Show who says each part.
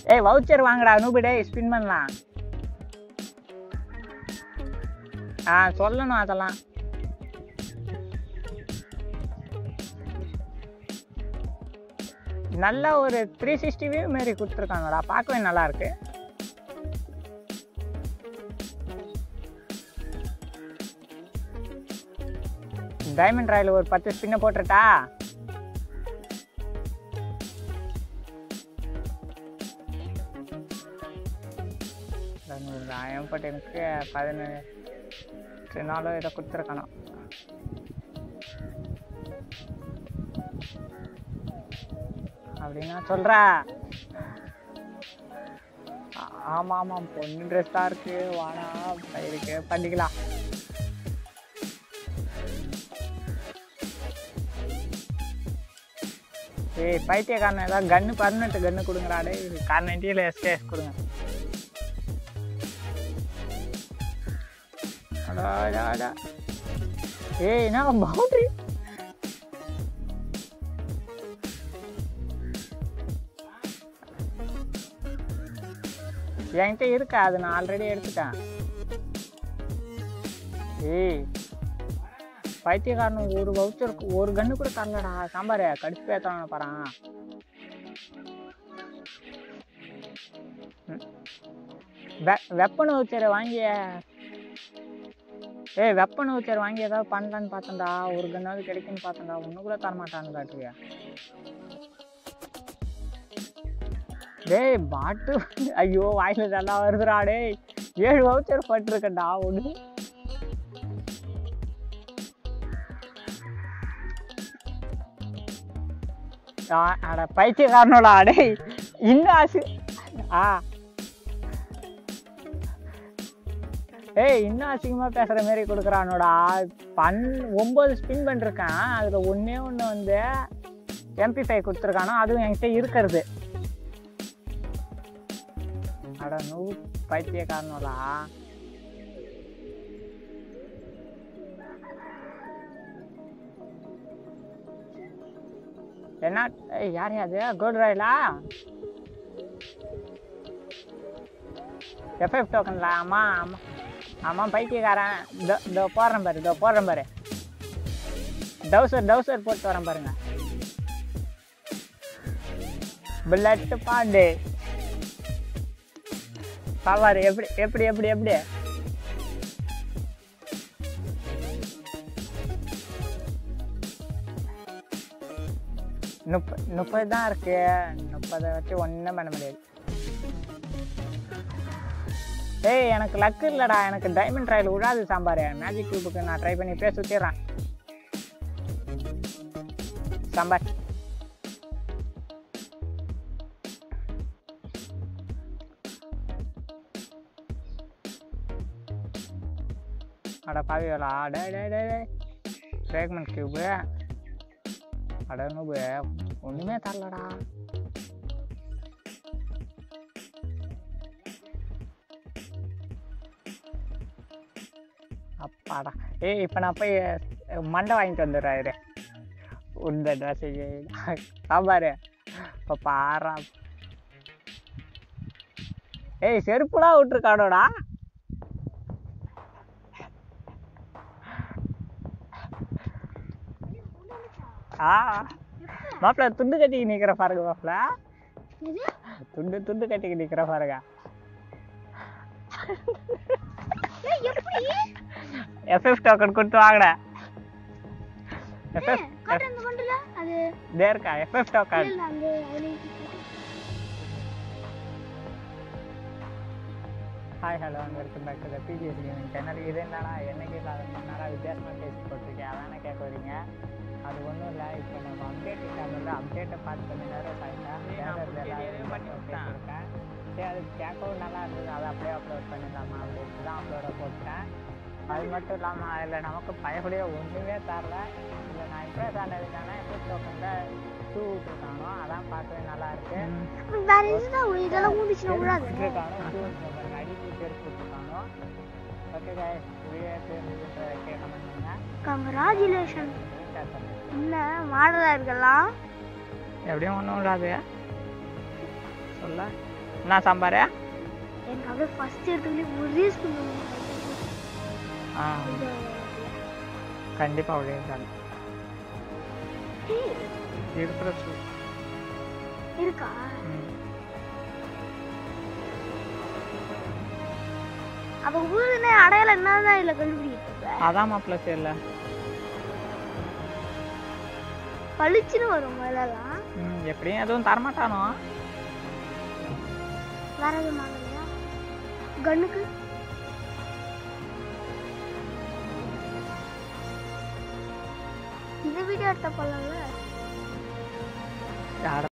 Speaker 1: ஏய் வவுச்சர் வாங்கடா நூபி டேய் ஸ்பின் பண்ணலாம் ஆ சொல்லணும் அதெல்லாம் நல்ல ஒரு த்ரீ சிக்ஸ்டி வியூ மாரி கொடுத்துருக்காங்கடா பார்க்கவே நல்லா இருக்கு டைமண்ட் ராயில் ஒரு பத்து ஸ்பின்னை போட்டுட்டா தொண்ணூறாயிரம் பட் எனக்கு பதினஞ்சு நாளோ இதை கொடுத்துருக்கணும் அப்படின்னா சொல்றா ஆ- ஆமா ஆமாம் பொண்ணு ட்ரெஸ் தான் இருக்கு வானா இருக்கு பண்ணிக்கலாம் ஏய் பைத்தியக்காரன் ஏதாவது கன்னு பர்மனெண்ட் கன்னு கொடுங்கடா டேய் கார் நைன்டியில் எஸ்கேஎஸ் கொடுங்க அடா அடா அடா ஏய் என்ன பவுண்டரி என்கிட்ட இருக்கா அது நான் ஆல்ரெடி எடுத்துட்டேன் ஏய் பைத்தியக்காரன் ஒரு வவுச்சர் ஒரு கன்னு கூட தரலடா சாம்பார் கடிச்சு பேத்துறான பாறான் வெப்பன் வவுச்சரை வாங்கிய ஏய் வெப்பன் வவுச்சர் வாங்கி ஏதாவது பண்ணலான்னு பார்த்தேன்டா ஒரு கன்னாவது கிடைக்குன்னு பார்த்தேன்டா ஒன்று கூட தரமாட்டான்னு காட்டுறியா டேய் பாட்டு ஐயோ வாயில நல்லா வருதுடா டேய் ஏழு வவுச்சர் பட்டிருக்கேன்டா ஒன்று ஆ- அட பைத்தியக்காரனோட டேய் இன்னும் ஆசு ஆ ஏய் இன்னும் அசிங்கமா பேசுற மாதிரி கொடுக்குறானோடா பன் ஒன்பது ஸ்பின் பண்ணிருக்கேன் அதுல ஒண்ணே ஒண்ணு வந்து எம்பி ஃபைவ் கொடுத்துருக்கானோ அதுவும் என்கிட்ட இருக்கிறது அட நூ பைத்தியக்காரனோடா என்ன ஏய், யார் அது கோல்டு ராயலா எஃப்எஃப் டோக்கன்ல ஆமா ஆமா ஆமா பைத்தியக்காரன் இதோ இதோ போடுறேன் பாரு இதோ போடுறேன் பாரு டவுசர் டவுசர் போட்டு வரேன் பாருங்க பிளட் பாண்டு பாவாரு எப்படி எப்படி எப்படி எப்படி முப்ப முப்பது தான் இருக்கு முப்பதை வச்சு ஒன்றும் பண்ண முடியாது ஏய் எனக்கு லக்கு இல்லைடா எனக்கு டைமண்ட் ட்ரையல் விடாது சாம்பார் மேஜிக் கியூபுக்கு நான் ட்ரை பண்ணி பேச சுற்றிடுறேன் சாம்பார் அட பாவிகளா டே டே டே டே ஃப்ரேக்மெண்ட் கியூபு அட நூபு ஒன்றுமே தரலடா அப்பாடா ஏய் இப்போ நான் போய் அஹ், மண்டை வாங்கிட்டு வந்துடுறேன் இரு இந்த ட்ரெஸ் சாம்பார் இப்போ பாரா ஏய் செருப்புலாம் விட்டுருக்கானோடா ஆ மாப்பிள்ள துண்டு கட்டிக்கு நிக்கிற பாருங்க மாப்பிள்ள
Speaker 2: இது
Speaker 1: துண்டு துண்டு கட்டிக்கு நிக்கிற பாருங்க
Speaker 2: ஏய், எப்படி
Speaker 1: எஃப்எஃப் டோக்கன் கொடுத்து வாங்கினேன் எஃப்எஃப்
Speaker 2: காட்டு அந்த கொண்டுல அது
Speaker 1: இதே இருக்கா எஃப்எஃப் டோக்கன்
Speaker 2: இல்ல அந்த அதுல
Speaker 1: ஹாய் ஹலோ அங்கே welcome back to the PGS gaming channel இது என்னடா என்னைக்கு இல்லாத நேரம் வித்தியாசமாக பேசி போட்டிருக்கேன் அதானே கேட்க வரீங்க அது ஒன்றும் இல்லை இப்போ நம்ம அப்டேட் சேனலில் அப்டேட்டை பார்த்து கொஞ்ச நேரம் ஆகிட்டேன் சரி அது கேட்கவும் நல்லா இருந்தது அதை அப்படியே அப்லோட் பண்ணிடலாமா அப்படின்ட்டு தான் அப்லோட போட்டேன் அது மட்டும் இல்லாமல் அதில் நமக்கு பயப்படிய ஒன்றுமே தரல இதில் நான் இம்ப்ரெஸ் ஆனதுக்கான எப்படி டோக்கனில் டூ விட்டுருக்கானோ அதான் பார்க்கவே நல்லா இருக்கு
Speaker 2: வேற இதுதான் இதெல்லாம் ஊதிச்சுனா விடாது
Speaker 1: விட்டுருக்கானோ டூ அடிச்சு பேர் போட்டுருக்கானோ ஓகே guys வீடியோ எப்படி கமெண்ட் பண்ணுங்க
Speaker 2: கங்க்ராச்சுலேஷன்
Speaker 1: ஷேர் பண்ணுங்க
Speaker 2: என்ன மாடலா இருக்கலாம்
Speaker 1: எப்படியும் ஒன்றும் விடாது சொல்ல என்ன சாம்பார்
Speaker 2: எனக்கு அப்படியே ஃபர்ஸ்ட் எடுத்துக்கிட்டு ஒரே ஸ்பூன்
Speaker 1: ஆ கண்டிப்பாக விழுந்தாங்க இருக்கிற சூ
Speaker 2: இருக்கா
Speaker 1: ம்.
Speaker 2: அப்ப ஊருனே அடையாளம் என்னதான் இல்ல கண்டுபிடிக்கிறது
Speaker 1: அதான் மாப்பிள்ள சரியில்ல
Speaker 2: பளிச்சுன்னு வரும் முதலலாம்
Speaker 1: ம் எப்படியும் எதுவும் தரமாட்டானோ
Speaker 2: வேற எதுவும் வாங்கலையா கண்ணுக்கு இந்த வீடியோ எடுத்த போலாம்ல
Speaker 1: யார